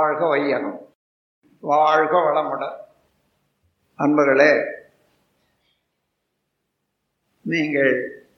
வாழ்க வையகம் வாழ்க வளமுடன் அன்பர்களே நீங்கள்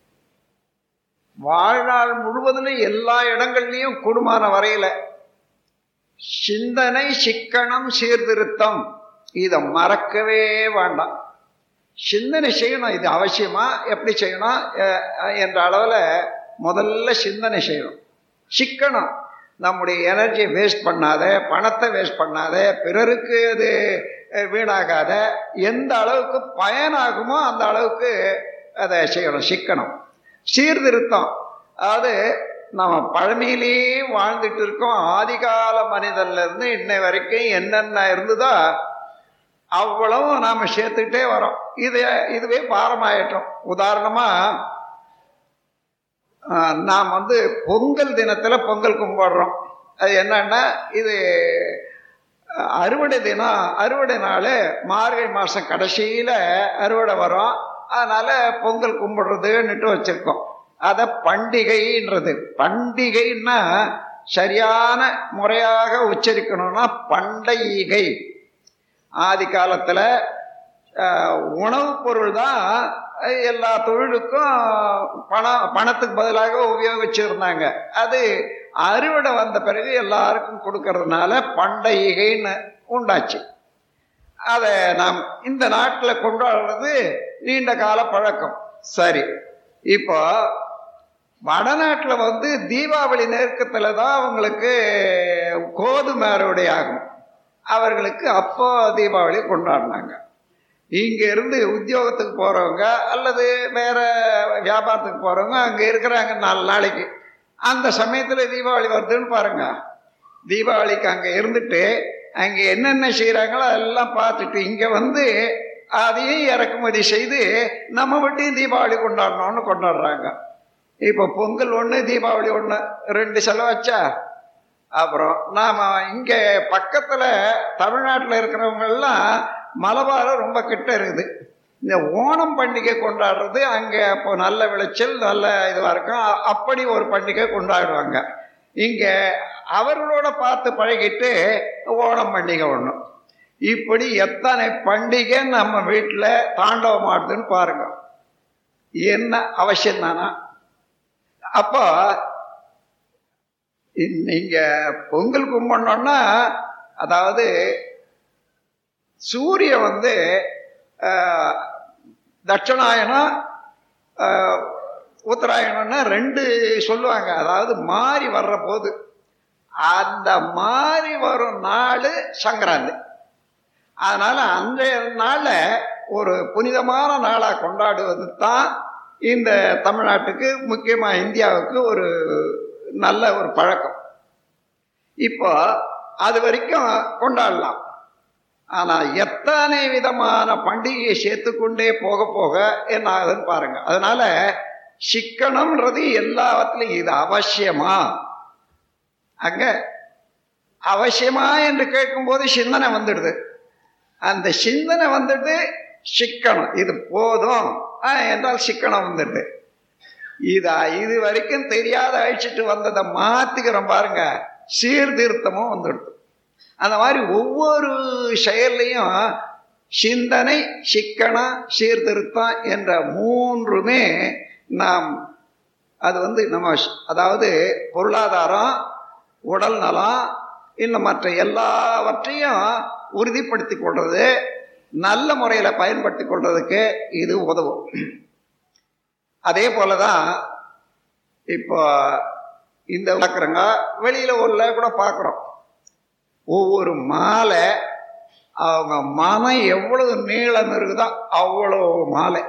வாழ்நாள் முழுவதிலும் எல்லா இடங்கள்லையும் கூடுமான வரையில சிந்தனை சிக்கனம் சீர்திருத்தம் இதை மறக்கவே வேண்டாம் சிந்தனை செய்யணும் இது அவசியமா எப்படி செய்யணும் அஹ் என்ற அளவில் முதல்ல சிந்தனை செய்யணும் சிக்கனம் நம்முடைய எனர்ஜியை வேஸ்ட் பண்ணாத பணத்தை வேஸ்ட் பண்ணாத பிறருக்கு அது அஹ், வீணாகாத எந்த அளவுக்கு பயனாகுமோ அந்த அளவுக்கு அதை செய்யணும் சிக்கனம் சீர்திருத்தம் அதாவது நம்ம பழமையிலேயே வாழ்ந்துட்டு இருக்கோம் ஆதிகால மனிதன்ல இருந்து இன்னை வரைக்கும் என்னென்ன இருந்ததோ அவ்வளவு நாம சேர்த்துக்கிட்டே வரோம் இது இதுவே பாரமாயிட்டோம் உதாரணமா ஆஹ், நாம் வந்து பொங்கல் தினத்துல பொங்கல் கும்பிடுறோம் அது என்னன்னா இது அஹ், அறுவடை தினம் அறுவடை நாள் மார்கழி மாதம் கடைசியில் அறுவடை வரும் அதனால பொங்கல் கும்பிடுறதுன்னுட்டு வச்சிருக்கோம் அதை பண்டிகைன்றது பண்டிகைன்னா சரியான முறையாக உச்சரிக்கணும்னா பண்டிகை ஆதி காலத்தில் உணவுப் பொருள் தான் எல்லா தொழிலுக்கும் பணம் பணத்துக்கு பதிலாக உபயோகிச்சிருந்தாங்க அது அறுவடை வந்த பிறகு எல்லாருக்கும் கொடுக்கறதுனால பண்டிகைன்னு உண்டாச்சு அதை நாம் இந்த நாட்டில் கொண்டாடுறது நீண்ட கால பழக்கம் சரி இப்போ வடநாட்டில் வந்து தீபாவளி நெருக்கத்தில் தான் அவங்களுக்கு கோதுமை அறுவடை ஆகும் அவர்களுக்கு அப்போ தீபாவளி கொண்டாடினாங்க இங்க இருந்து உத்தியோகத்துக்கு போறவங்க அல்லது வேற வியாபாரத்துக்கு போறவங்க அங்க இருக்கிறாங்க நாலு நாளைக்கு அந்த சமயத்துல தீபாவளி வருதுன்னு பாருங்க தீபாவளிக்கு அங்க இருந்துட்டு அங்க என்னென்ன செய்யறாங்களோ அதெல்லாம் பார்த்துட்டு இங்க வந்து அதையும் இறக்குமதி செய்து நம்ம வீட்டையும் தீபாவளி கொண்டாடணும்னு கொண்டாடுறாங்க இப்போ பொங்கல் ஒன்று தீபாவளி ஒன்று ரெண்டு செலவாச்சா அப்புறம் நாம் இங்கே பக்கத்தில் தமிழ்நாட்டில் இருக்கிறவங்கெல்லாம் மலபாரம் ரொம்ப கிட்ட இருக்குது இந்த ஓணம் பண்டிகை கொண்டாடுறது அங்கே இப்போ நல்ல விளைச்சல் நல்ல இதுவாக இருக்கும் அ- அப்படி ஒரு பண்டிகை கொண்டாடுவாங்க இங்கே அவர்களோட பார்த்து பழகிட்டு ஓணம் பண்டிகை ஒன்று இப்படி எத்தனை பண்டிகை நம்ம வீட்டில் தாண்டவம் ஆடுதுன்னு பாருங்க என்ன அவசியம் தானா அப்போ நீங்க பொங்கல் கும்பிடணும்னா அதாவது சூரியன் வந்து ஆஹ், தட்சிணாயனம் ஆஹ், உத்தராயணம்னு ரெண்டு சொல்லுவாங்க அதாவது மாறி வர்ற போது அந்த மாறி வரும் நாள் சங்கராந்தி அதனால அந்த நாளை ஒரு புனிதமான நாளாக கொண்டாடுவது தான் இந்த தமிழ்நாட்டுக்கு முக்கியமாக இந்தியாவுக்கு ஒரு நல்ல ஒரு பழக்கம் இப்போ அது வரைக்கும் கொண்டாடலாம் ஆனால் எத்தனை விதமான பண்டிகையை சேர்த்துக்கொண்டே போக போக என்ன ஆகுதுன்னு பாருங்க அதனால சிக்கனம்ன்றது எல்லாவற்றிலும் இது அவசியமா அங்க அவசியமா என்று கேட்கும்போது சிந்தனை வந்துடுது அந்த சிந்தனை வந்துட்டு சிக்கனம் இது போதும் ஆ, என்றால் சிக்கனம் வந்துடுது இதா இது வரைக்கும் தெரியாத அழிச்சிட்டு வந்ததை மாத்திக்கிறோம் பாருங்க சீர்திருத்தமும் வந்துடுது அந்த மாதிரி ஒவ்வொரு செயல்லையும் சிந்தனை சிக்கனம் சீர்திருத்தம் என்ற மூன்றுமே நாம் அது வந்து நம்ம ஸ்- அதாவது பொருளாதாரம் உடல் நலம் இன்னும் மற்ற எல்லாவற்றையும் உறுதிப்படுத்தி கொள்றது நல்ல முறையில் பயன்படுத்தி கொள்றதுக்கு இது உதவும் அதே போல தான் இப்போ இந்த வளர்க்குறங்க வெளியில் ஊர்ல கூட பார்க்குறோம் ஒவ்வொரு மாலை அவங்க மனம் எவ்வளவு நீளம் இருக்குதோ அவ்வளோ மாலை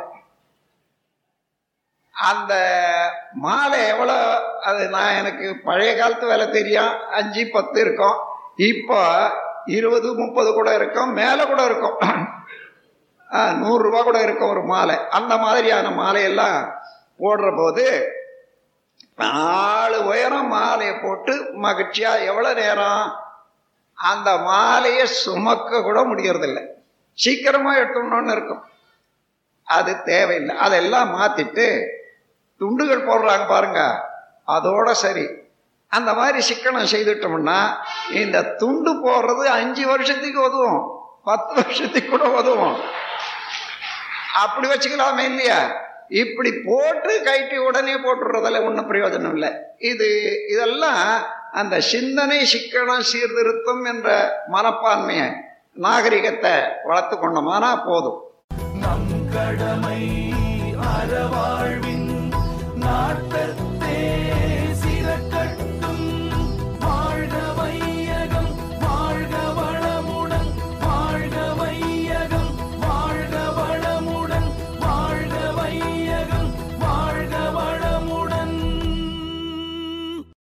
அந்த மாலை எவ்வளோ அது நான் எனக்கு பழைய காலத்து வேலை தெரியும் அஞ்சு பத்து இருக்கும் இப்போ இருபது முப்பது கூட இருக்கும் மேலே கூட இருக்கும் ஆ, நூறுரூவா கூட இருக்கும் ஒரு மாலை அந்த மாதிரியான மாலையெல்லாம் போடுற போது நாலு உயரம் மாலையை போட்டு மகிழ்ச்சியா எவ்வளவு நேரம் அந்த மாலையை சுமக்க கூட முடியறதில்ல சீக்கிரமா எடுத்துடணும்னு இருக்கும் அது தேவையில்லை அதெல்லாம் மாத்திட்டு துண்டுகள் போடுறாங்க பாருங்க அதோட சரி அந்த மாதிரி சிக்கனம் செய்துட்டோம்னா இந்த துண்டு போடுறது அஞ்சு வருஷத்துக்கு உதவும் பத்து வருஷத்துக்கு கூட உதவும் அப்படி வச்சுக்கலாமே இல்லையா இப்படி போட்டு கைட்டி உடனே போட்டுடுறதால ஒன்றும் பிரயோஜனம் இல்லை இது இதெல்லாம் அந்த சிந்தனை சிக்கனம் சீர்திருத்தம் என்ற மனப்பான்மையை நாகரிகத்தை வளர்த்து கொண்டோமானா போதும் நம் கடமை அறவாழ்வின் நாட்டத்தே